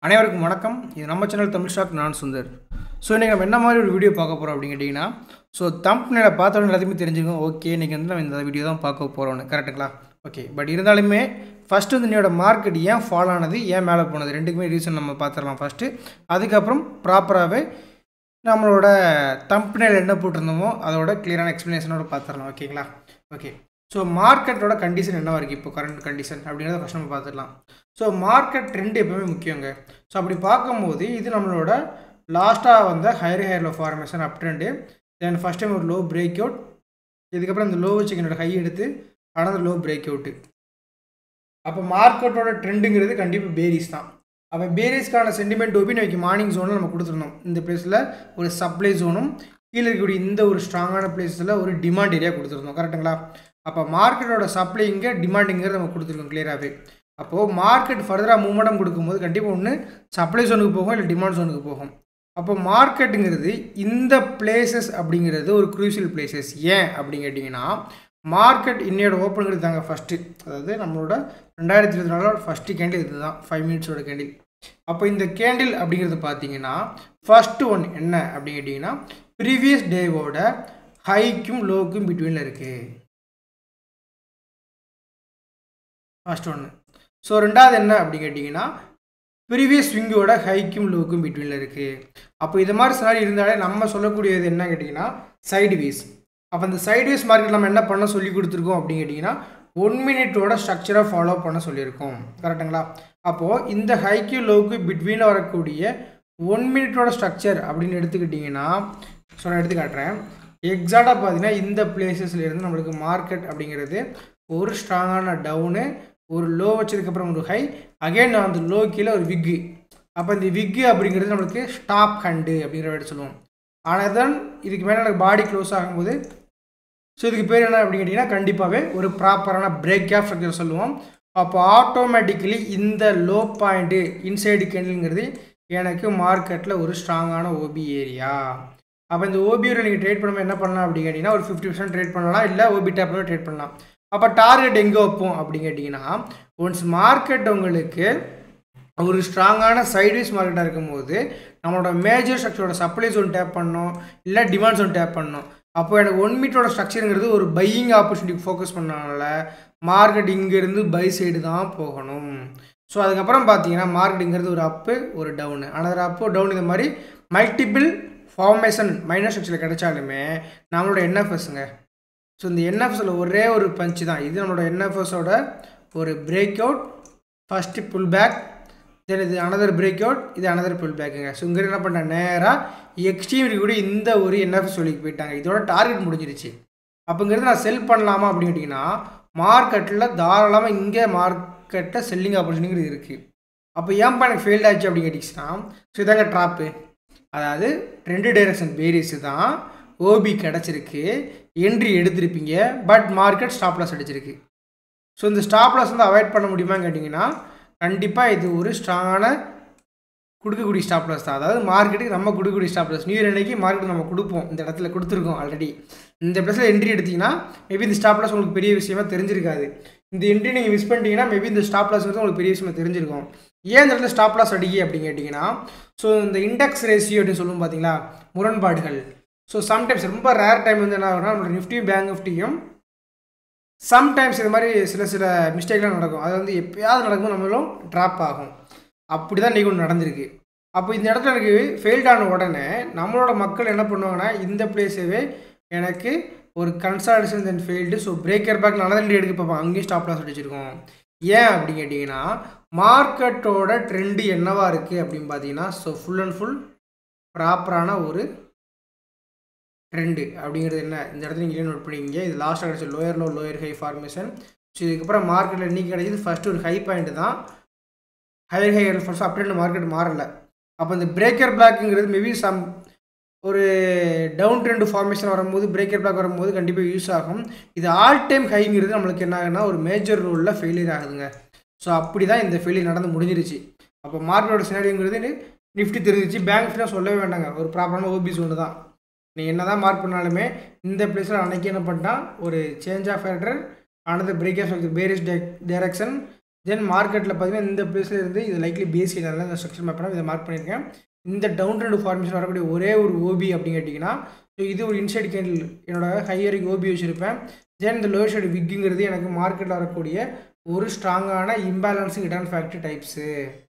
அனைவருக்கும் வணக்கம் இது நம்ம சேனல் தமிழ் ஸ்டாக் நான் சுந்தர் ஸோ இன்றைக்கி நம்ம என்ன மாதிரி ஒரு வீடியோ பார்க்க போகிறோம் அப்படின்னு கேட்டிங்கன்னா ஸோ தம்ப்னேல பார்த்தோன்னு எல்லாத்தையுமே தெரிஞ்சுக்கும் ஓகே இன்றைக்கி வந்து நம்ம இந்த வீடியோ தான் பார்க்க போகிறோம்னு கரெக்டுங்களா ஓகே பட் இருந்தாலுமே ஃபஸ்ட்டு வந்து என்னோட மார்க்கெட் ஏன் ஃபால் ஆனது ஏன் மேலே போனது ரெண்டுக்குமே ரீசன் நம்ம பார்த்துடலாம் ஃபஸ்ட்டு அதுக்கப்புறம் ப்ராப்பராகவே நம்மளோட தம்ப்னேல் என்ன போட்டிருந்தோமோ அதோட கிளியரான எக்ஸ்ப்ளனேஷனோட பார்த்துடலாம் ஓகேங்களா ஓகே ஸோ மார்க்கெட்டோட கண்டிஷன் என்னவா இருக்குது இப்போ கரண்ட் கண்டிஷன் அப்படின்றத ஃபஸ்ட் நம்ம பார்த்துடலாம் ஸோ மார்க்கெட் ட்ரெண்ட் எப்பவுமே முக்கியங்க ஸோ அப்படி பார்க்கும்போது இது நம்மளோட லாஸ்ட்டாக வந்த ஹையர் ஹையரில் formation up trend then first time ஒரு லோ பிரேக் அவுட் இதுக்கப்புறம் இந்த லோ வச்சு என்னோட ஹை எடுத்து அனதர் லோ பிரேக் அவுட்டு அப்போ மார்க்கெட்டோட ட்ரெண்டுங்கிறது கண்டிப்பாக பேரிஸ் தான் அப்போ பேரிஸ்க்கான சென்டிமெண்ட் ஒப்பி இன்னைக்கு மார்னிங் ஜோனில் நம்ம கொடுத்துருந்தோம் இந்த பிளேஸில் ஒரு சப்ளை ஜோனும் கீழே இருக்கக்கூடிய இந்த ஒரு ஸ்ட்ராங்கான பிளேஸில் ஒரு டிமாண்ட் ஏரியா கொடுத்துருந்தோம் கரெக்டுங்களா அப்போ மார்க்கெட்டோட சப்ளை இங்கே டிமாண்டிங்கிறது நம்ம கொடுத்துருக்கோம் கிளியராகவே அப்போது மார்க்கெட் ஃபர்தராக மூமெண்டம் கொடுக்கும்போது கண்டிப்பாக ஒன்று சப்ளை ஜோனுக்கு போகும் இல்லை டிமாண்ட் ஜோனுக்கு போகும் அப்போ மார்க்கெட்டுங்கிறது இந்த பிளேசஸ் அப்படிங்கிறது ஒரு குரூசியல் பிளேசஸ் ஏன் அப்படின்னு கேட்டிங்கன்னா மார்க்கெட் இன்னையோட ஓப்பனுங்கிறது தாங்க ஃபஸ்ட்டு அதாவது நம்மளோட ரெண்டாயிரத்தி இருபத்தி நாலோட ஃபஸ்ட்டு கேண்டில் இது தான் ஃபைவ் மினிட்ஸோட கேண்டில் அப்போ இந்த கேண்டில் அப்படிங்கிறது பார்த்தீங்கன்னா ஃபஸ்ட்டு ஒன் என்ன அப்படின்னு கேட்டிங்கன்னா ப்ரீவியஸ் டேவோட ஹைக்கும் லோக்கும் பிட்வீனில் இருக்குது ஃபஸ்ட் ஒன்று ஸோ ரெண்டாவது என்ன அப்படி கேட்டிங்கன்னா ப்ரீவியஸ் ஸ்விங்கோட ஹைக்கும் லோக்கும் பிட்வீனில் இருக்குது அப்போ இது மாதிரி சினாரி இருந்தாலே நம்ம சொல்லக்கூடியது என்ன கேட்டிங்கன்னா சைடு வேஸ் அப்போ அந்த சைடு வேஸ் மார்க்கெட் நம்ம என்ன பண்ண சொல்லி கொடுத்துருக்கோம் அப்படின்னு கேட்டிங்கன்னா ஒன் மினிட்டோட ஸ்ட்ரக்சரை ஃபாலோ பண்ண சொல்லியிருக்கோம் கரெக்டுங்களா அப்போது இந்த ஹைக்கு லோக்கு பிட்வீனில் வரக்கூடிய ஒன் மினிட்டோட ஸ்ட்ரக்சர் அப்படின்னு எடுத்துக்கிட்டிங்கன்னா ஸோ நான் எடுத்து காட்டுறேன் எக்ஸாக்டாக பார்த்தீங்கன்னா இந்த பிளேசஸ்லேருந்து நம்மளுக்கு மார்க்கெட் அப்படிங்கிறது ஒரு ஸ்ட்ராங்கான டவுனு ஒரு லோ வச்சதுக்கப்புறம் ஒரு ஹை அகைன் அந்த லோ கீழே ஒரு விக்கு அப்போ இந்த விக்கு அப்படிங்கிறது நம்மளுக்கு ஸ்டாப் ஹண்டு அப்படிங்கிற வேர்டு சொல்லுவோம் ஆனால் தான் இதுக்கு மேலே எனக்கு பாடி க்ளோஸ் ஆகும்போது ஸோ இதுக்கு பேர் என்ன அப்படின்னு கேட்டிங்கன்னா கண்டிப்பாகவே ஒரு ப்ராப்பரான பிரேக் ஆஃப் ஸ்ட்ரக்சர் சொல்லுவோம் அப்போ ஆட்டோமேட்டிக்கலி இந்த லோ பாயிண்ட்டு இன்சைடு கேண்டில்ங்கிறது எனக்கு மார்க்கெட்டில் ஒரு ஸ்ட்ராங்கான ஓபி ஏரியா அப்போ இந்த ஓபியோட நீங்கள் ட்ரேட் பண்ணும்போது என்ன பண்ணலாம் அப்படின்னு கேட்டிங்கன்னா ஒரு ஃபிஃப்டி பர்சன்ட் ட்ரேட் பண்ணலாம் இல்லை ஓபி டேப்ல ட்ரேட் பண்ணலாம் அப்போ டார்கெட் எங்கே வைப்போம் அப்படின்னு கேட்டிங்கன்னா ஒன்ஸ் மார்க்கெட் உங்களுக்கு ஒரு ஸ்ட்ராங்கான சைட்வேஸ் மார்க்கெட்டாக இருக்கும்போது நம்மளோட மேஜர் ஸ்ட்ரக்சரோட சப்ளை ஜோன் டேப் பண்ணோம் இல்லை டிமாண்ட் ஜோன் டேப் பண்ணோம் அப்போ எனக்கு ஒன் மீட்டரோட ஸ்ட்ரக்சருங்கிறது ஒரு பையிங் ஆப்பர்ச்சுனிட்டி ஃபோக்கஸ் பண்ணனால மார்க்கெட் இங்கேருந்து பை சைடு தான் போகணும் ஸோ அதுக்கப்புறம் பார்த்தீங்கன்னா மார்க்கெட்டுங்கிறது ஒரு அப்பு ஒரு டவுனு அனதர் அப்பு டவுன் இந்த மாதிரி மல்டிபிள் ஃபார்மேஷன் மைனர் ஸ்ட்ரக்சரில் கிடைச்சாலுமே நம்மளோட என்எஃப்எஸ்ங்க ஸோ இந்த என்எஃப்எஸில் ஒரே ஒரு பஞ்சு தான் இது நம்மளோட என்எஃப்எஸோட ஒரு break out first pull back then இது அனதர் பிரேக் அவுட் இது அனதர் புல் பேக்குங்க ஸோ இங்கே என்ன பண்ண நேராக எக்ஸ்ட்ரீம் கூட இந்த ஒரு என்எஃப்எஸ் சொல்லிக்கு போயிட்டாங்க இதோட டார்கெட் முடிஞ்சிருச்சு அப்போங்கிறது நான் செல் பண்ணலாமா அப்படின்னு கேட்டிங்கன்னா மார்க்கெட்டில் தாராளமாக இங்கே மார்க்கெட்டை செல்லிங் ஆப்பர்ச்சுனிங்கிறது இருக்குது அப்போ ஏன்ப்பா எனக்கு ஃபெயில்ட் ஆச்சு அப்படின்னு கேட்டிங்கன்னா ஸோ இதாங்க ட்ராப்பு அதாவது ரெண்டு டைரக்ஷன் வேரியஸ் தான் ஓபி கிடச்சிருக்கு என்ட்ரி எடுத்திருப்பீங்க பட் மார்க்கெட் ஸ்டாப் லாஸ் அடிச்சிருக்கு ஸோ இந்த ஸ்டாப் லாஸ் வந்து அவாய்ட் பண்ண முடியுமான்னு கேட்டிங்கன்னா கண்டிப்பாக இது ஒரு ஸ்ட்ராங்கான கொடுக்கக்கூடிய ஸ்டாப் லாஸ் தான் அதாவது மார்க்கெட்டுக்கு நம்ம கொடுக்கக்கூடிய ஸ்டாப் லாஸ் நியூ இயர் அன்னைக்கு மார்க்கெட் நம்ம கொடுப்போம் இந்த இடத்துல கொடுத்துருக்கோம் ஆல்ரெடி இந்த ப்ளஸில் என்ட்ரி எடுத்திங்கன்னா மேபி இந்த ஸ்டாப் லாஸ் உங்களுக்கு பெரிய விஷயமா தெரிஞ்சிருக்காது இந்த என்ட்ரி நீங்கள் மிஸ் பண்ணிட்டீங்கன்னா மேபி இந்த ஸ்டாப் லாஸ் வந்து உங்களுக்கு பெரிய விஷயமா தெரிஞ்சிருக்கும் ஏன் இந்த இடத்துல ஸ்டாப் லாஸ் அடிக்கி அப்படின்னு கேட்டிங்கன்னா ஸோ இந்த இண்டெக்ஸ் ரேஷியோ அப்படின்னு சொல்லுவோம் பார்த்தீங்களா முரண்பாடுகள் ஸோ சம்டைம்ஸ் ரொம்ப ரேர் டைம் வந்து என்ன ஆகும்னா நம்மளோட நிஃப்டியும் பேங்க் நிஃப்டியும் சம்டைம்ஸ் இது மாதிரி சில சில மிஸ்டேக்லாம் நடக்கும் அது வந்து எப்பயாவது நடக்கும் நம்மளும் ட்ராப் ஆகும் அப்படி தான் இன்றைக்கி ஒன்று நடந்திருக்கு அப்போ இந்த இடத்துல எனக்கு ஃபெயில்ட் ஆன உடனே நம்மளோட மக்கள் என்ன பண்ணுவாங்கன்னா இந்த பிளேஸவே எனக்கு ஒரு consultation then failed so breaker back நல்ல தண்டி எடுக்க பார்ப்போம் அங்கேயும் ஸ்டாப் லாஸ் அடிச்சிருக்கோம் ஏன் அப்படின்னு கேட்டிங்கன்னா மார்க்கெட்டோட ட்ரெண்டு என்னவாக இருக்குது அப்படின்னு பார்த்தீங்கன்னா ஸோ ஃபுல் அண்ட் ஃபுல் ப்ராப்பரான ஒரு ட்ரெண்டு அப்படிங்கிறது என்ன இந்த இடத்துல நீங்கள் நோட் பண்ணிக்கிங்க இது லாஸ்ட்டாக கிடச்சி lower low lower high formation so இதுக்கப்புறம் மார்க்கெட்டில் இன்றைக்கி கிடச்சிது ஃபஸ்ட்டு ஒரு ஹை பாயிண்ட் தான் ஹையர் ஹையர் ஃபர்ஸ்ட் அப்படியே மார்க்கெட் மாறலை அப்போ இந்த பிரேக்கர் பிளாக்குங்கிறது மேபி சம் ஒரு டவுன் ட்ரெண்ட் ஃபார்மேஷன் வரும்போது பிரேக்கர் பிளாக் வரும்போது கண்டிப்பாக யூஸ் ஆகும் இது ஆல் டைம் ஹைங்கிறது நம்மளுக்கு என்ன ஆகுதுன்னா ஒரு மேஜர் ரோலில் ஃபெயிலியர் ஆகுதுங்க ஸோ அப்படி தான் இந்த ஃபெயிலியர் நடந்து முடிஞ்சிருச்சு அப்போ மார்க்கெட்டோட சினாரிங்கிறது நிஃப்டி தெரிஞ்சிச்சு பேங்க் ஃபினா சொல்லவே வேண்டாங்க ஒரு ப்ராப்பரான ஓபிஸ் ஒன்று தான் நீ என்ன தான் மார்க் பண்ணாலுமே இந்த பிளேஸில் அன்னைக்கு என்ன பண்ணிட்டான் ஒரு சேஞ்ச் ஆஃப் ஃபேக்டர் ஆனது பிரேக் ஆஃப் பேரிஸ் டைரக்ஷன் தென் மார்க்கெட்டில் பார்த்தீங்கன்னா இந்த பிளேஸில் இருந்து இது லைக்லி பேசியில் இந்த ஸ்ட்ரக்சர் மேப் இதை மார்க் பண்ணியிருக்கேன் இந்த டவுன் ட்ரெண்ட் ஃபார்மேஷன் வரக்கூடிய ஒரே ஒரு ஓபி அப்படின்னு கேட்டிங்கன்னா ஸோ இது ஒரு இன்சைட் கேண்டில் என்னோட ஹையருக்கு ஓபி வச்சுருப்பேன் தென் இந்த லோயர் சைடு விக்குங்கிறது எனக்கு மார்க்கெட்டில் வரக்கூடிய ஒரு ஸ்ட்ராங்கான இம்பேலன்ஸிங் ரிட்டர்ன் ஃபேக்டரி டைப்ஸு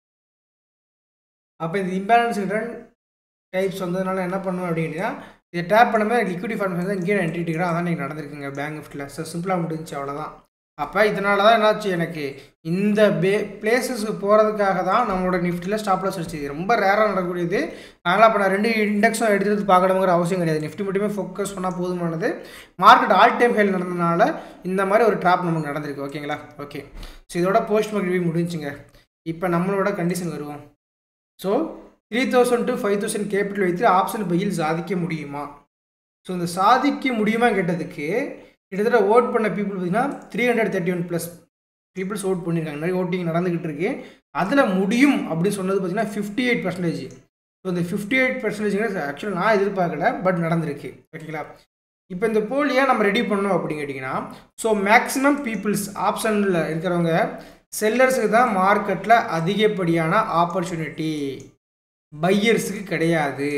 அப்போ இந்த இம்பேலன்ஸ் ரிட்டர்ன் டைப்ஸ் வந்ததுனால என்ன பண்ணுவேன் அப்படின்னா இதை டேப் பண்ணும்போது எனக்கு லிக்விடி ஃபார்மேஷன் தான் இங்கேயே என்ட்ரி டிக்கிறேன் அதான் எனக்கு நடந்திருக்குங்க பேங்க் நிஃப்டியில் ஸோ சிம்பிளாக முடிஞ்சு அவ்வளோதான் அப்போ இதனால தான் என்னாச்சு எனக்கு இந்த பே பிளேசஸ்க்கு போகிறதுக்காக தான் நம்மளோட நிஃப்டியில் ஸ்டாப் லாஸ் வச்சு ரொம்ப ரேராக நடக்கக்கூடியது அதனால் அப்போ நான் ரெண்டு இண்டெக்ஸும் எடுத்து பார்க்கணுங்கிற அவசியம் கிடையாது நிஃப்டி மட்டுமே ஃபோக்கஸ் பண்ணால் போதுமானது மார்க்கெட் ஆல் டைம் ஹைல் நடந்ததுனால இந்த மாதிரி ஒரு ட்ராப் நமக்கு நடந்திருக்கு ஓகேங்களா ஓகே ஸோ இதோட போஸ்ட் மார்க் ரிவ்யூ முடிஞ்சுங்க இப்போ நம்மளோட கண்டிஷன் வருவோம் so three thousand to five thousand capital வைத்து ஆப்ஷன் பையில் சாதிக்க முடியுமா ஸோ இந்த சாதிக்க முடியுமா கேட்டதுக்கு கிட்டத்தட்ட ஓட் பண்ண பீப்புள் பார்த்தீங்கன்னா three hundred thirty one plus peoples vote பண்ணியிருக்காங்க நிறைய ஓட்டிங் நடந்துக்கிட்டு இருக்கு அதில் முடியும் அப்படின்னு சொன்னது பார்த்தீங்கன்னா ஃபிஃப்டி எயிட் பர்சன்டேஜ் ஸோ இந்த ஃபிஃப்டி எயிட் பர்சன்டேஜ்ங்கிறது ஆக்சுவலாக நான் எதிர்பார்க்கல பட் நடந்திருக்கு ஓகேங்களா இப்போ இந்த போல் ஏன் நம்ம ரெடி பண்ணோம் அப்படின்னு கேட்டிங்கன்னா ஸோ மேக்ஸிமம் பீப்புள்ஸ் ஆப்ஷனில் இருக்கிறவங்க செல்லர்ஸுக்கு தான் மார்க்கெட்டில் அதிகப்படியான ஆப்பர்ச்சுனிட்டி பையர்ஸுக்கு கிடையாது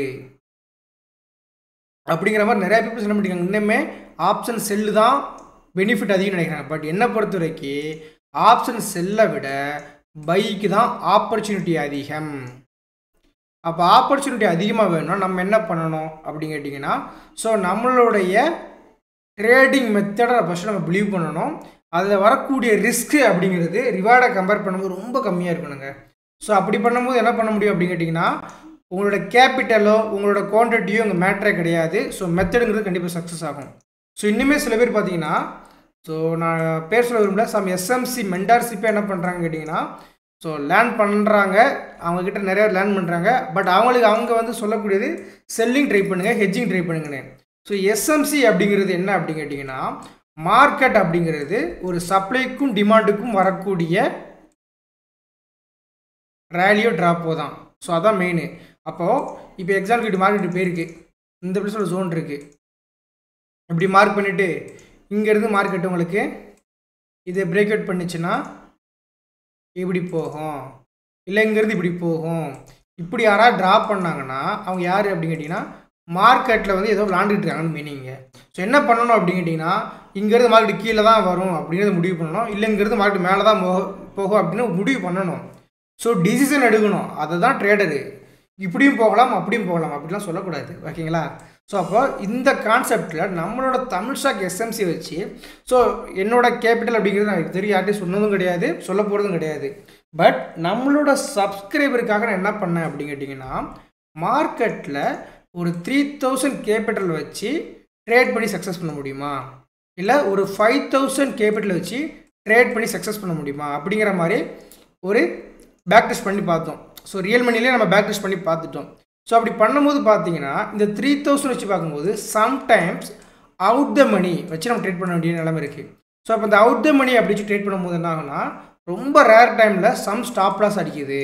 அப்படிங்கிற மாதிரி நிறைய பீப்புள்ஸ் என்ன பண்ணிருக்காங்க இன்னுமே ஆப்ஷன் செல்லு தான் பெனிஃபிட் அதிகம் நினைக்கிறாங்க பட் என்னை பொறுத்த வரைக்கும் ஆப்ஷன் செல்லை விட பைக்கு தான் ஆப்பர்ச்சுனிட்டி அதிகம் அப்போ ஆப்பர்ச்சுனிட்டி அதிகமாக வேணும்னா நம்ம என்ன பண்ணணும் அப்படின்னு கேட்டிங்கன்னா ஸோ நம்மளுடைய ட்ரேடிங் மெத்தடை ஃபஸ்ட்டு நம்ம பிலீவ் பண்ணணும் அதில் வரக்கூடிய ரிஸ்க்கு அப்படிங்கிறது ரிவார்டை கம்பேர் பண்ணும்போது ரொம்ப கம்மியாக இருக்கணுங்க ஸோ அப்படி பண்ணும்போது என்ன பண்ண முடியும் அப்படின்னு கேட்டிங்கன்னா உங்களோட கேபிட்டலோ உங்களோட குவான்டிட்டியோ உங்கள் மேட்ரே கிடையாது ஸோ மெத்தடுங்கிறது கண்டிப்பாக சக்ஸஸ் ஆகும் ஸோ இன்னுமே சில பேர் பார்த்தீங்கன்னா ஸோ நான் பேர் சொல்ல விரும்பல சம் எஸ்எம்சி மென்டார்ஷிப்பே என்ன பண்ணுறாங்க கேட்டிங்கன்னா ஸோ லேர்ன் பண்ணுறாங்க அவங்கக்கிட்ட நிறைய லேர்ன் பண்ணுறாங்க பட் அவங்களுக்கு அவங்க வந்து சொல்லக்கூடியது செல்லிங் ட்ரை பண்ணுங்கள் ஹெட்ஜிங் ட்ரை பண்ணுங்கன்னு ஸோ எஸ்எம்சி அப்படிங்கிறது என்ன அப்படின்னு கேட்டிங்கன்னா மார்க்கெட் அப்படிங்கிறது ஒரு சப்ளைக்கும் டிமாண்டுக்கும் வரக்கூடிய ரேலியோ ட்ராப்போ தான் ஸோ அதான் மெயின் அப்போது இப்போ எக்ஸாம்பிள் இப்படி மார்க்கெட் போயிருக்கு இந்த பிளேஸில் ஜோன் இருக்குது இப்படி மார்க் பண்ணிவிட்டு இங்கேருந்து மார்க்கெட் உங்களுக்கு இதை பிரேக் அவுட் பண்ணிச்சுன்னா இப்படி போகும் இல்லை இங்கேருந்து இப்படி போகும் இப்படி யாராவது ட்ராப் பண்ணாங்கன்னா அவங்க யார் அப்படின்னு கேட்டிங்கன்னா மார்க்கெட்டில் வந்து ஏதோ விளாண்டுட்டு இருக்காங்கன்னு மீனிங்க ஸோ என்ன பண்ணணும் அப்படின்னு கேட்டிங்கன்னா இங்கேருந்து மார்க்கெட் கீழே தான் வரும் அப்படிங்கிறத முடிவு பண்ணணும் இல்லை இங்கேருந்து மார்க்கெட் மேலே தான் போகும் அப்படின்னு முடிவு பண்ணணும் ஸோ டிசிஷன் எடுக்கணும் அதை தான் ட்ரேடரு இப்படியும் போகலாம் அப்படியும் போகலாம் அப்படிலாம் சொல்லக்கூடாது ஓகேங்களா ஸோ அப்போ இந்த கான்செப்டில் நம்மளோட தமிழ் ஸ்டாக் எஸ்எம்சி வச்சு ஸோ என்னோட கேபிட்டல் அப்படிங்கிறது நான் தெரியும் யார்ட்டையும் சொன்னதும் கிடையாது சொல்ல போகிறதும் கிடையாது பட் நம்மளோட சப்ஸ்கிரைபருக்காக நான் என்ன பண்ணேன் அப்படின்னு கேட்டிங்கன்னா மார்க்கெட்டில் ஒரு த்ரீ தௌசண்ட் கேபிட்டல் வச்சு ட்ரேட் பண்ணி சக்ஸஸ் பண்ண முடியுமா இல்லை ஒரு ஃபைவ் தௌசண்ட் கேபிட்டல் வச்சு ட்ரேட் பண்ணி சக்ஸஸ் பண்ண முடியுமா அப்படிங்கிற மாதிரி ஒரு பேக் டெஸ்ட் பண்ணி பார்த்தோம் ஸோ ரியல் மணிலே நம்ம பேக் டெஸ்ட் பண்ணி பார்த்துட்டோம் ஸோ அப்படி பண்ணும்போது பார்த்தீங்கன்னா இந்த த்ரீ தௌசண்ட் வச்சு பார்க்கும்போது சம்டைம்ஸ் அவுட் த மணி வச்சு நம்ம ட்ரேட் பண்ண வேண்டிய நிலைமை இருக்குது ஸோ அப்போ இந்த அவுட் த மணி அப்படி வச்சு ட்ரேட் பண்ணும்போது என்ன ஆகும்னா ரொம்ப ரேர் டைமில் சம் ஸ்டாப் லாஸ் அடிக்குது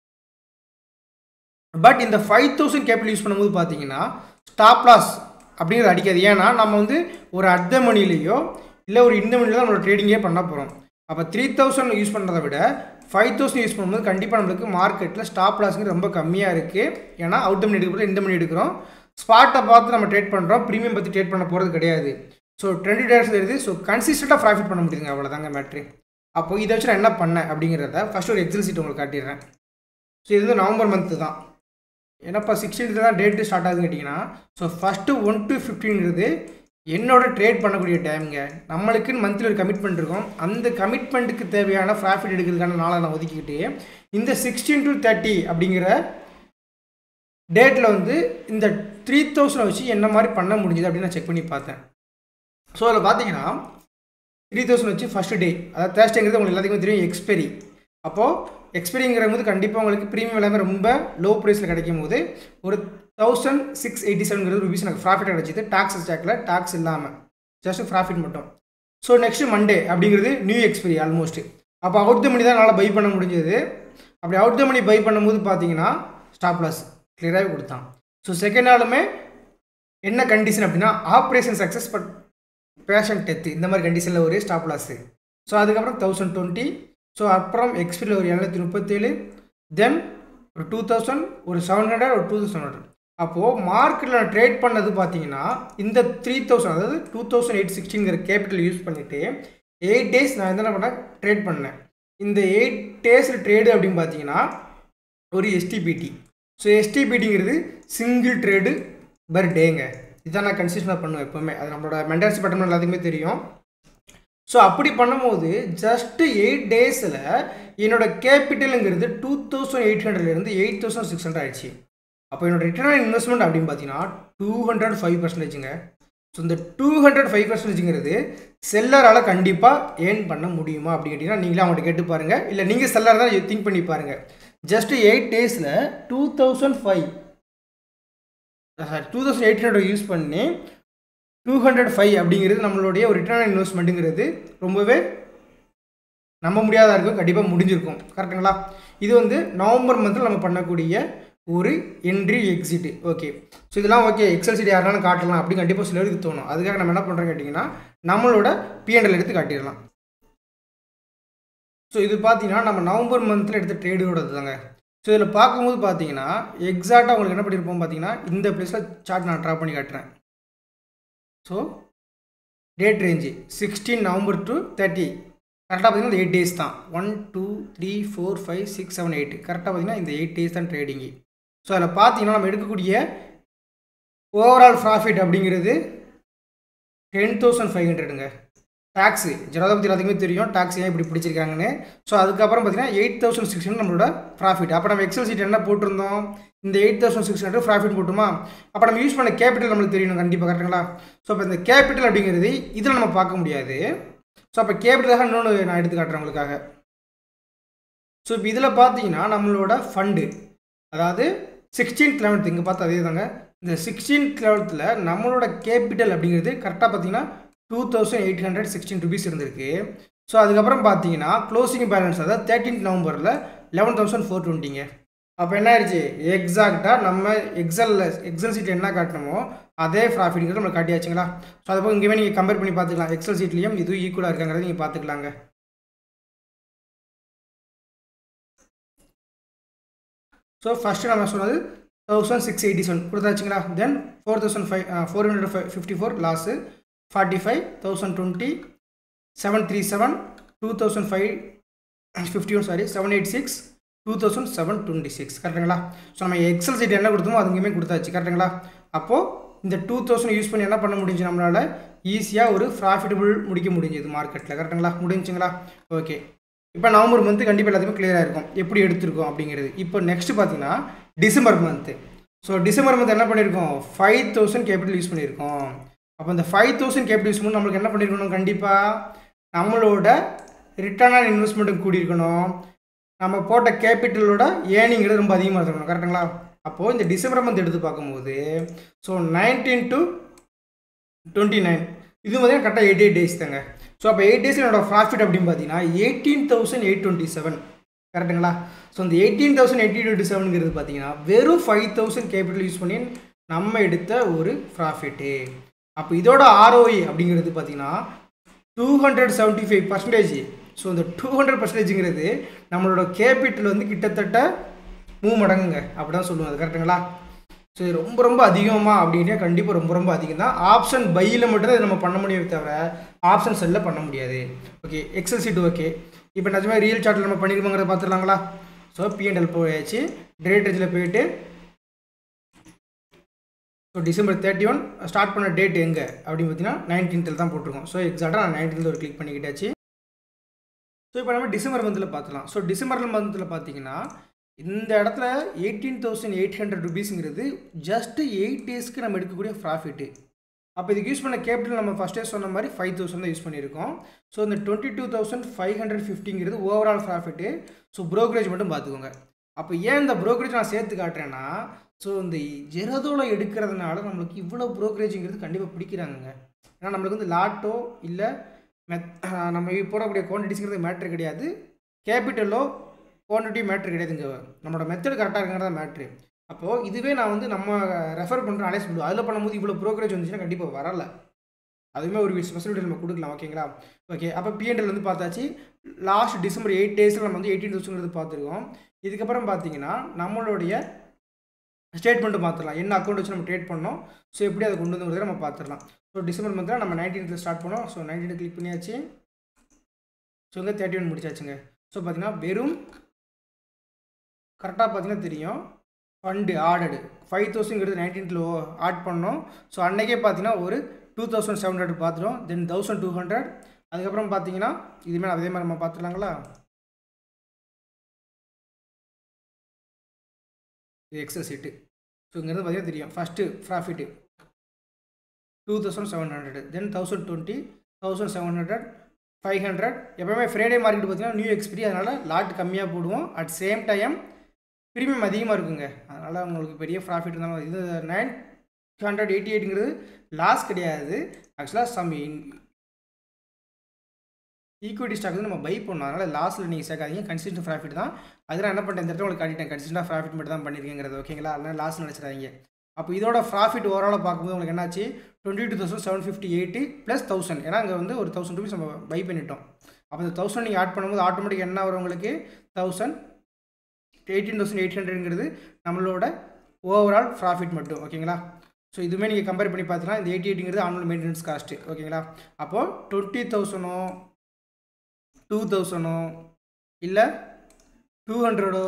பட் இந்த ஃபைவ் தௌசண்ட் கேபிட்டல் யூஸ் பண்ணும்போது பார்த்தீங்கன்னா ஸ்டாப் லாஸ் அப்படிங்கிறது அடிக்காது ஏன்னா நம்ம வந்து ஒரு அர்த்த மணிலேயோ இல்லை ஒரு இந்த மணியில் தான் நம்மளோட ட்ரேடிங்கே பண்ண போகிறோம் அப்போ த்ரீ தௌசண்ட் யூஸ் பண்ணுறதை விட ஃபைவ் தௌசண்ட் யூஸ் பண்ணும்போது கண்டிப்பாக நம்மளுக்கு மார்க்கெட்டில் ஸ்டாப் லாஸுங்க ரொம்ப கம்மியாக இருக்குது ஏன்னா அவுட் மணி எடுக்கிறப்ப இந்த மணி எடுக்கிறோம் ஸ்பாட்டை பார்த்து நம்ம ட்ரேட் பண்ணுறோம் ப்ரீமியம் பற்றி ட்ரேட் பண்ண போகிறது கிடையாது ஸோ டுவெண்ட்டி டேஸ் இருக்குது ஸோ கன்சிஸ்டண்ட்டாக ப்ராஃபிட் பண்ண முடியுதுங்க அவ்வளோதாங்க மேட்ரு அப்போ இதை வச்சு நான் என்ன பண்ணேன் அப்படிங்கிறத ஃபஸ்ட் ஒரு எக்ஸல் சீட் உங்களுக்கு காட்டிடுறேன் ஸோ இது வந்து நவம்பர் மந்த்து தான் ஏன்னாப்பா சிக்ஸ்டீன்த்து தான் டேட்டு ஸ்டார்ட் ஆகுதுன்னு கேட்டிங்கன்னா ஸோ ஃபஸ்ட்டு ஒன் டு ஃபிஃப்டீன்கிறது என்னோட ட்ரேட் பண்ணக்கூடிய டைம்ங்க நம்மளுக்குன்னு மந்த்லி ஒரு கமிட்மெண்ட் இருக்கும் அந்த கமிட்மெண்ட்டுக்கு தேவையான ப்ராஃபிட் எடுக்கிறதுக்கான நாளை நான் ஒதுக்கிக்கிட்டு இந்த சிக்ஸ்டீன் டு தேர்ட்டி அப்படிங்கிற டேட்டில் வந்து இந்த த்ரீ தௌசண்ட் வச்சு என்ன மாதிரி பண்ண முடிஞ்சுது அப்படின்னு நான் செக் பண்ணி பார்த்தேன் ஸோ அதில் பார்த்தீங்கன்னா த்ரீ தௌசண்ட் வச்சு ஃபஸ்ட்டு டே அதாவது தேர்ஸ்டேங்கிறது உங்களுக்கு எல்லாத்துக்குமே தெரியும் எக்ஸ்பெரி அப்போது எக்ஸ்பெரிங்கிற போது கண்டிப்பாக உங்களுக்கு ப்ரீமியம் எல்லாமே ரொம்ப லோ ப்ரைஸில் கிடைக்கும் போது ஒரு தௌசண்ட் சிக்ஸ் எயிட்டி செவன்ங்கிறது ருபீஸ் எனக்கு ப்ராஃபிட் கிடச்சிது டாக்ஸ் ஸ்டாக்கில் டாக்ஸ் இல்லாமல் ஜஸ்ட் ப்ராஃபிட் மட்டும் ஸோ நெக்ஸ்ட் மண்டே அப்படிங்கிறது நியூ எக்ஸ்பெரி ஆல்மோஸ்ட் அப்போ அவுட் த மணி தான் என்னால் பை பண்ண முடிஞ்சது அப்படி அவுட் த மணி பை பண்ணும்போது பார்த்தீங்கன்னா ஸ்டாப் லாஸ் கிளியராகவே கொடுத்தான் ஸோ செகண்ட் நாளுமே என்ன கண்டிஷன் அப்படின்னா operation success but patient death இந்த மாதிரி கண்டிஷனில் ஒரு ஸ்டாப் லாஸு ஸோ அதுக்கப்புறம் தௌசண்ட் டுவெண்ட்டி ஸோ அப்புறம் எக்ஸ்பிரியில் ஒரு இரநூத்தி முப்பத்தேழு தென் ஒரு டூ தௌசண்ட் ஒரு செவன் ஹண்ட்ரட் ஒரு டூ தௌசண்ட் ஹண்ட்ரட் அப்போது மார்க்கெட்டில் நான் ட்ரேட் பண்ணது பார்த்தீங்கன்னா இந்த த்ரீ தௌசண்ட் அதாவது டூ தௌசண்ட் எயிட் சிக்ஸ்டிங்கிற கேபிட்டல் யூஸ் பண்ணிவிட்டு எயிட் டேஸ் நான் என்ன பண்ணேன் ட்ரேட் பண்ணேன் இந்த எயிட் டேஸில் ட்ரேடு அப்படின்னு பார்த்தீங்கன்னா ஒரு எஸ்டிபிடி ஸோ எஸ்டிபிடிங்கிறது சிங்கிள் ட்ரேடு பர் டேங்க இதான் நான் கன்சிஸ்டனாக பண்ணுவேன் எப்போவுமே அது நம்மளோட மென்டாலிட்டி பட்டம் எல்லாத்துக்குமே தெரியும் ஸோ அப்படி பண்ணும்போது ஜஸ்ட்டு எயிட் டேஸில் என்னோட கேபிட்டலுங்கிறது டூ தௌசண்ட் எயிட் ஹண்ட்ரட்லேருந்து எயிட் தௌசண்ட் சிக்ஸ் ஹண்ட்ரட் ஆயிடுச்சு அப்போ என்னோட ரிட்டர்ன் ஆன் இன்வெஸ்ட்மெண்ட் அப்படின்னு பார்த்தீங்கன்னா டூ ஹண்ட்ரட் ஃபைவ் பர்சன்டேஜுங்க ஸோ இந்த டூ ஹண்ட்ரட் ஃபைவ் பர்சன்டேஜுங்கிறது செல்லரால் கண்டிப்பாக ஏர்ன் பண்ண முடியுமா அப்படின்னு கேட்டிங்கன்னா நீங்களே அவங்கள்ட்ட கேட்டு பாருங்கள் இல்லை நீங்கள் செல்லர் தான் திங்க் பண்ணி பாருங்கள் ஜஸ்ட் எயிட் டேஸில் two thousand five sorry two thousand eight hundred use பண்ணி டூ ஹண்ட்ரட் ஃபைவ் அப்படிங்கிறது நம்மளுடைய ஒரு ரிட்டர்ன் ஆன் இன்வெஸ்ட்மெண்ட்டுங்கிறது ரொம்பவே நம்ப முடியாதா இருக்கும் கண்டிப்பாக முடிஞ்சிருக்கும் கரெக்டுங்களா இது வந்து நவம்பர் மந்தில் நம்ம பண்ணக்கூடிய ஒரு என்ட்ரி எக்ஸிட் ஓகே ஸோ இதெல்லாம் ஓகே எக்ஸல் சீட் யாருனாலும் காட்டலாம் அப்படி கண்டிப்பாக சிலருக்கு தோணும் அதுக்காக நம்ம என்ன பண்ணுறோம் கேட்டிங்கன்னா நம்மளோட பிஎன்எல் எடுத்து காட்டிடலாம் ஸோ இது பார்த்தீங்கன்னா நம்ம நவம்பர் மந்தில் எடுத்த ட்ரேடோடது தாங்க ஸோ இதில் பார்க்கும்போது பார்த்தீங்கன்னா எக்ஸாக்டாக உங்களுக்கு என்ன பண்ணியிருப்போம் பார்த்தீங்கன்னா இந்த ப்ளேஸில் சார்ட் நான் ட்ரா பண்ணி காட்டுறேன் so date range sixteen November to thirty கரெக்டாக பார்த்தீங்கன்னா இந்த எயிட் டேஸ் தான் one two three four five six seven eight கரெக்டாக பார்த்தீங்கன்னா இந்த எயிட் டேஸ் தான் ட்ரேடிங்கு ஸோ அதில் பார்த்தீங்கன்னா நம்ம எடுக்கக்கூடிய ஓவரால் ப்ராஃபிட் அப்படிங்கிறது டென் தௌசண்ட் ஃபைவ் ஹண்ட்ரடுங்க டேக்ஸு ஜனதா பற்றி எல்லாத்துக்குமே தெரியும் டேக்ஸ் ஏன் இப்படி பிடிச்சிருக்காங்கன்னு ஸோ அதுக்கப்புறம் பார்த்தீங்கன்னா எயிட் தௌசண்ட் சிக்ஸ் ஹண்ட்ரட் நம்மளோட ப்ராஃபிட் அப்போ நம்ம எக்ஸல் சீட் என்ன போட்டிருந்தோம் இந்த eight thousand six hundred profit போட்டுமா அப்போ நம்ம யூஸ் பண்ண கேபிட்டல் நம்மளுக்கு தெரியணும் கண்டிப்பாக கரெக்டுங்களா ஸோ இப்போ இந்த கேபிட்டல் அப்படிங்கிறது இதில் நம்ம பார்க்க முடியாது ஸோ அப்போ கேபிட்டலாக இன்னொன்று நான் எடுத்து காட்டுறேன் உங்களுக்காக ஸோ இப்போ இதில் பார்த்தீங்கன்னா நம்மளோட ஃபண்டு அதாவது சிக்ஸ்டீன்த் லெவன்த் இங்கே பார்த்து அதே தாங்க இந்த சிக்ஸ்டீன்த் லெவன்த்தில் நம்மளோட கேபிட்டல் அப்படிங்கிறது கரெக்டாக பார்த்தீங்கன்னா two thousand eight hundred sixteen rupees இருந்திருக்கு ஸோ அதுக்கப்புறம் பார்த்தீங்கன்னா க்ளோசிங் பேலன்ஸ் அதாவது தேர்ட்டீன்த் நவம்பரில் லெவன் தௌசண்ட் ஃபோர் டுவெண்ட்டிங்க அப்போ என்ன ஆயிடுச்சு எக்ஸாக்டாக நம்ம எக்ஸலில் எக்ஸல் சீட் என்ன காட்டணுமோ அதே ப்ராஃபிட்ங்கிறது நம்மளுக்கு காட்டியாச்சுங்களா ஸோ அதை போய் இங்கேயுமே நீங்கள் கம்பேர் பண்ணி பார்த்துக்கலாம் எக்ஸல் சீட்லேயும் இதுவும் ஈக்குவலாக இருக்காங்கிறத நீங்கள் பார்த்துக்கலாங்க ஸோ ஃபஸ்ட்டு நம்ம சொன்னது தௌசண்ட் சிக்ஸ் எயிட்டி செவன் கொடுத்தாச்சுங்களா then four thousand five four hundred five fifty four loss forty five thousand twenty seven three seven two thousand five fifty one sorry seven eight six two thousand seven twenty six கரெக்டுங்களா so நம்ம excel sheet என்ன கொடுத்தோமோ அது இங்கேயுமே கொடுத்தாச்சு கரெக்டுங்களா அப்போது இந்த டூ தௌசண்ட் யூஸ் பண்ணி என்ன பண்ண முடிஞ்சு நம்மளால் ஈஸியாக ஒரு ப்ராஃபிட்டபுள் முடிக்க முடிஞ்சது மார்க்கெட்டில் கரெக்டுங்களா முடிஞ்சுங்களா ஓகே இப்போ நவம்பர் மந்த்து கண்டிப்பாக எல்லாத்துக்குமே கிளியராக இருக்கும் எப்படி எடுத்திருக்கோம் அப்படிங்கிறது இப்போ நெக்ஸ்ட் பார்த்தீங்கன்னா December month so December month என்ன பண்ணியிருக்கோம் ஃபைவ் தௌசண்ட் கேபிட்டல் யூஸ் பண்ணியிருக்கோம் அப்போ இந்த ஃபைவ் தௌசண்ட் கேபிட்டல் யூஸ் பண்ணி நம்மளுக்கு என்ன பண்ணியிருக்கணும் கண்டிப்பாக நம்மளோட ரிட்டர்ன் ஆன் இன்வெஸ்ட்மெண்ட்டுக்கு கூடியிருக்கணும் நம்ம போட்ட கேபிட்டலோட ஏர்னிங்கிறது ரொம்ப அதிகமாக இருக்கணும் கரெக்டுங்களா அப்போது இந்த டிசம்பர் மந்த் எடுத்து பார்க்கும்போது so nineteen to twenty nine இது பார்த்தீங்கன்னா கரெக்டாக எயிட் எயிட் டேஸ் தாங்க ஸோ அப்போ எயிட் டேஸில் என்னோட ப்ராஃபிட் அப்படின்னு பார்த்தீங்கன்னா eighteen thousand eight twenty seven கரெக்டுங்களா ஸோ இந்த எயிட்டீன் தௌசண்ட் எயிட்டி டுவெண்ட்டி செவனுங்கிறது பார்த்தீங்கன்னா வெறும் ஃபைவ் தௌசண்ட் கேபிட்டல் யூஸ் பண்ணி நம்ம எடுத்த ஒரு ப்ராஃபிட்டு அப்போ இதோட ஆர்ஓஇ அப்படிங்கிறது பார்த்தீங்கன்னா two hundred seventy five percentage so இந்த டூ ஹண்ட்ரட் பர்சன்டேஜுங்கிறது நம்மளோட கேபிட்டல் வந்து கிட்டத்தட்ட மூணு மடங்குங்க அப்படி தான் சொல்லுவோம் அது கரெக்டுங்களா ஸோ இது ரொம்ப ரொம்ப அதிகமாக அப்படின்னா கண்டிப்பாக ரொம்ப ரொம்ப அதிகம் தான் ஆப்ஷன் பையில் மட்டும்தான் இதை நம்ம பண்ண முடியும் தவிர ஆப்ஷன் செல்லில் பண்ண முடியாது ஓகே எக்ஸல் சீட் ஓகே இப்போ நிஜமாக ரியல் சார்ட்டில் நம்ம பண்ணிருக்கோங்கிறத பார்த்துடலாங்களா ஸோ பிஎன்எல் போயாச்சு டேட் ரேஞ்சில் போயிட்டு so December thirty one start பண்ண டேட் எங்கே அப்படின்னு பார்த்தீங்கன்னா நைன்டீன்த்தில் தான் போட்டிருக்கோம் ஸோ எக்ஸாக்டாக நான் நைன்டீன்த் ஒரு கிளிக் பண்ணிக்கிட்டாச்சு ஸோ இப்போ நம்ம டிசம்பர் மந்தில் பார்த்துலாம் ஸோ டிசம்பர் மந்தில் பார்த்தீங்கன்னா இந்த இடத்துல எயிட்டீன் தௌசண்ட் எயிட் ஹண்ட்ரட் ருபீஸுங்கிறது ஜஸ்ட்டு எயிட் டேஸ்க்கு நம்ம எடுக்கக்கூடிய ப்ராஃபிட்டு அப்போ இதுக்கு யூஸ் பண்ண கேபிட்டல் நம்ம ஃபஸ்ட்டே சொன்ன மாதிரி ஃபைவ் தௌசண்ட் தான் யூஸ் பண்ணியிருக்கோம் ஸோ இந்த twenty two thousand five hundred ஃபிஃப்டிங்கிறது ஓவரால் ப்ராஃபிட்டு ஸோ ப்ரோக்கரேஜ் மட்டும் பார்த்துக்கோங்க அப்போ ஏன் இந்த ப்ரோக்கரேஜ் நான் சேர்த்து காட்டுறேன்னா ஸோ இந்த ஜெரதோவில் எடுக்கிறதுனால நம்மளுக்கு இவ்வளோ ப்ரோக்கரேஜுங்கிறது கண்டிப்பாக பிடிக்கிறாங்கங்க ஏன்னா நம்மளுக்கு வந்து லாட்டோ இல்லை மெத் நம்ம போடக்கூடிய குவான்டிட்டிஸ்ங்கிறது மேட்ரு கிடையாது கேபிட்டலோ குவான்டிட்டி மேட்ரு கிடையாதுங்க நம்மளோட மெத்தட் கரெக்டாக இருக்கிறதா மேட்ரு அப்போது இதுவே நான் வந்து நம்ம ரெஃபர் பண்ணுற அலைஸ் பண்ணுவோம் அதில் பண்ணும்போது இவ்வளோ ப்ரோக்கரேஜ் வந்துச்சுன்னா கண்டிப்பாக வரலை அதுவுமே ஒரு ஸ்பெஷல் வீடியோ நம்ம கொடுக்கலாம் ஓகேங்களா ஓகே அப்போ பிஎன்எல் வந்து பார்த்தாச்சு லாஸ்ட் டிசம்பர் எயிட் டேஸில் நம்ம வந்து எயிட்டீன் தௌசண்ட் பார்த்துருக்கோம் இதுக்கப்புறம் பார்த்தீங்கன்னா நம்மளுடைய ஸ்டேட்மெண்ட்டு பார்த்துடலாம் என்ன அக்கௌண்ட் வச்சு நம்ம ட்ரேட் பண்ணோம் ஸோ எப்படி அதை கொண்டு வந்து நம்ம பார்த்துடலாம் ஸோ டிசம்பர் மந்தில் நம்ம நைன்டீன்த்தில் ஸ்டார்ட் பண்ணோம் ஸோ நைன்டீன் கிளிக் பண்ணியாச்சு ஸோ இங்கே தேர்ட்டி ஒன் முடிச்சாச்சுங்க ஸோ பார்த்தீங்கன்னா வெறும் கரெக்டாக பார்த்தீங்கன்னா தெரியும் ஃபண்டு ஆர்டடு ஃபைவ் தௌசண்ட்ங்கிறது நைன்டீன்த்தில் ஆட் பண்ணோம் ஸோ அன்றைக்கே பார்த்தீங்கன்னா ஒரு டூ தௌசண்ட் செவன் ஹண்ட்ரட் பார்த்துட்டோம் தென் தௌசண்ட் டூ ஹண்ட்ரட் அதுக்கப்புறம் பார்த்தீங்கன்னா இதுமாதிரி அதே மாதிரி நம்ம பார்த்துலாங்களா இது எக்ஸல் சீட்டு ஸோ இங்கேருந்து பார்த்தீங்கன்னா தெரியும் first profit two thousand seven hundred then thousand twenty thousand seven hundred five hundred எப்போவுமே ஃப்ரைடே மார்க்கெட் பார்த்தீங்கன்னா நியூ எக்ஸ்பிரி அதனால் லாட் கம்மியாக போடுவோம் அட் சேம் டைம் ப்ரீமியம் அதிகமாக இருக்குங்க அதனால் உங்களுக்கு பெரிய ப்ராஃபிட் இருந்தாலும் இது நைன் ஹண்ட்ரட் எயிட்டி எயிட்டுங்கிறது லாஸ் கிடையாது ஆக்சுவலாக சம் ஈக்விட்டி ஸ்டாக் வந்து நம்ம பை பண்ணோம் அதனால் லாஸில் நீங்கள் சேர்க்காதீங்க கன்சிஸ்டன்ட் ப்ராஃபிட் தான் அதெல்லாம் என்ன பண்ணிட்டேன் இந்த இடத்துல உங்களுக்கு காட்டிட்டேன் கன்சிஸ்டன்ட் ப்ராஃபிட் மட்டும் தான் பண்ணியிருக்கேங்கிறது ஓகேங்களா அதனால் லாஸ் நினச்சிடாதீங்க அப்போ இதோட ப்ராஃபிட் ஓவராலாக பார்க்கும்போது உங்களுக்கு என்னாச்சு twenty two thousand seven fifty eight plus thousand ஏன்னா அங்கே வந்து ஒரு தௌசண்ட் ருபீஸ் நம்ம பை பண்ணிட்டோம் அப்போ இந்த தௌசண்ட் நீங்கள் ஆட் பண்ணும்போது ஆட்டோமேட்டிக் என்ன வரும் உங்களுக்கு தௌசண்ட் எயிட்டீன் தௌசண்ட் எயிட் ஹண்ட்ரட்ங்கிறது நம்மளோட ஓவரால் ப்ராஃபிட் மட்டும் ஓகேங்களா ஸோ இதுவுமே நீங்கள் கம்பேர் பண்ணி பார்த்தீங்கன்னா இந்த எயிட்டி எயிட்டுங்கிறது ஆனுவல் மெயின்டெனன்ஸ் காஸ்ட்டு ஓகேங்களா அப்போது டுவெண்ட்டி தௌசண்டோ டூ தௌசண்டோ இல்லை டூ ஹண்ட்ரடோ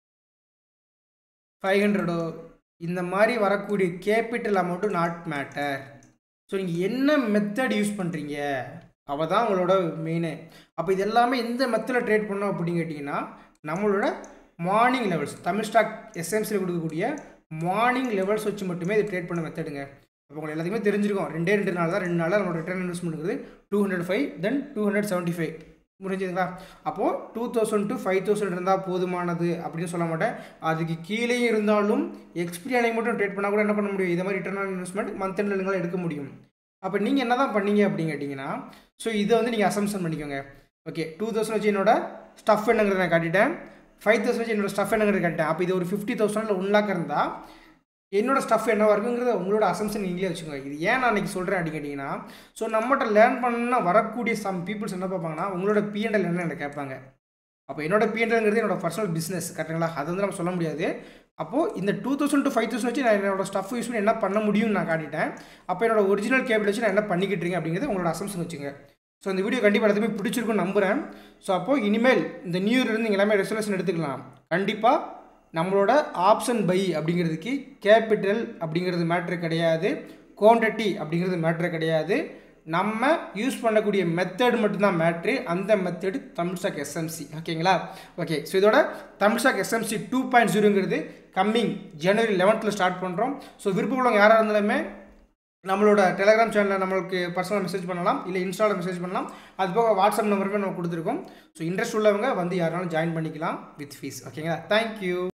ஃபைவ் ஹண்ட்ரடோ இந்த மாதிரி வரக்கூடிய capital amount not matter so நீங்கள் என்ன மெத்தட் யூஸ் பண்ணுறீங்க அவள் தான் உங்களோட மெயினு அப்போ இது எல்லாமே எந்த மெத்தடில் ட்ரேட் பண்ணோம் அப்படின்னு கேட்டிங்கன்னா நம்மளோட மார்னிங் லெவல்ஸ் தமிழ் ஸ்டாக் எஸ்எம்சியில் கொடுக்கக்கூடிய மார்னிங் லெவல்ஸ் வச்சு மட்டுமே இது ட்ரேட் பண்ண மெத்தடுங்க அப்போ உங்களுக்கு எல்லாத்தையுமே தெரிஞ்சிருக்கும் ரெண்டே ரெண்டு நாள் தான் ரெண்டு நாளில் நம்மளோட ரிட்டர்ன் இன்வெஸ்ட்மெண்ட்டுங்கிறது two hundred five then two hundred seventy five முடிஞ்சுதுங்களா அப்போது two thousand to five thousand இருந்தால் போதுமானது அப்படின்னு சொல்ல மாட்டேன் அதுக்கு கீழே இருந்தாலும் எக்ஸ்பிரி அன்னைக்கு மட்டும் ட்ரேட் பண்ணால் கூட என்ன பண்ண முடியும் இதை மாதிரி ரிட்டர்ன் ஆன் இன்வெஸ்ட்மெண்ட் மந்த் எண்ட்லாம் எடுக்க முடியும் அப்போ நீங்கள் என்ன தான் பண்ணீங்க அப்படின்னு கேட்டிங்கன்னா ஸோ இதை வந்து நீங்கள் அசம்ஷன் பண்ணிக்கோங்க ஓகே டூ தௌசண்ட் வச்சு என்னோட ஸ்டஃப் என்னங்கிறத நான் காட்டிட்டேன் ஃபைவ் தௌசண்ட் வச்சு என்னோட ஸ்டஃப் என்னங்கிறத காட்டிட்டேன் அப்போ இது ஒரு ஃபிஃப்டி தௌசண்டில் ஒன் லேக் இருந்தால் என்னோட ஸ்டஃப் என்னவா இருக்குங்கிறத உங்களோட அசம்ஷன் நீங்களே வச்சுக்கோங்க இது ஏன் நான் அன்றைக்கி சொல்கிறேன் அப்படின்னு கேட்டிங்கன்னா ஸோ நம்மகிட்ட லேர்ன் பண்ணால் வரக்கூடிய சம் பீப்புள்ஸ் என்ன பார்ப்பாங்கன்னா உங்களோட பிஎன்எல் என்ன எனக்கு கேட்பாங்க அப்போ என்னோட பிஎன்எல்ங்கிறது என்னோட பர்சனல் பிஸ்னஸ் கரெக்டுங்களா அது வந்து நம்ம சொல்ல முடியாது அப்போது இந்த two thousand to five thousand வச்சு நான் என்னோட ஸ்டஃப் யூஸ் பண்ணி என்ன பண்ண முடியும்னு நான் காட்டிட்டேன் அப்போ என்னோட ஒரிஜினல் கேபிள் வச்சு நான் என்ன பண்ணிக்கிட்டு இருக்கேன் அப்படிங்கிறது உங்களோட அசம்ஷன் வச்சுங்க ஸோ இந்த வீடியோ கண்டிப்பாக எல்லாத்துமே பிடிச்சிருக்குன்னு நம்புகிறேன் ஸோ அப்போது இனிமேல் இந்த நியூ இயர்லேருந்து நீங்கள் எல்லாமே ரெசல்யூஷன் எடுத்துக்கலாம் கண்டிப்பாக நம்மளோட ஆப்ஷன் பை அப்படிங்கிறதுக்கு கேபிட்டல் அப்படிங்கிறது மேட்ரு கிடையாது குவான்டிட்டி அப்படிங்கிறது மேட்ரு கிடையாது நம்ம யூஸ் பண்ணக்கூடிய மெத்தட் மட்டும்தான் மேட்ரு அந்த மெத்தடு தமிழ் ஸ்டாக் எஸ்எம்சி ஓகேங்களா ஓகே ஸோ இதோட Tamil stock SMC two point ஜீரோங்கிறது கம்மிங் ஜனவரி லெவன்த்தில் ஸ்டார்ட் பண்ணுறோம் ஸோ விருப்பமுள்ளவங்க யாராக இருந்தாலுமே நம்மளோட டெலிகிராம் சேனலில் நம்மளுக்கு பர்சனல் மெசேஜ் பண்ணலாம் இல்லை இன்ஸ்டாவில் மெசேஜ் பண்ணலாம் அது போக வாட்ஸ்அப் நம்பருமே நம்ம கொடுத்துருக்கோம் ஸோ இன்ட்ரெஸ்ட் உள்ளவங்க வந்து யாராலும் ஜாயின் பண்ணிக்கலாம் வித் ஃபீஸ் ஓகேங்களா தேங்க்யூ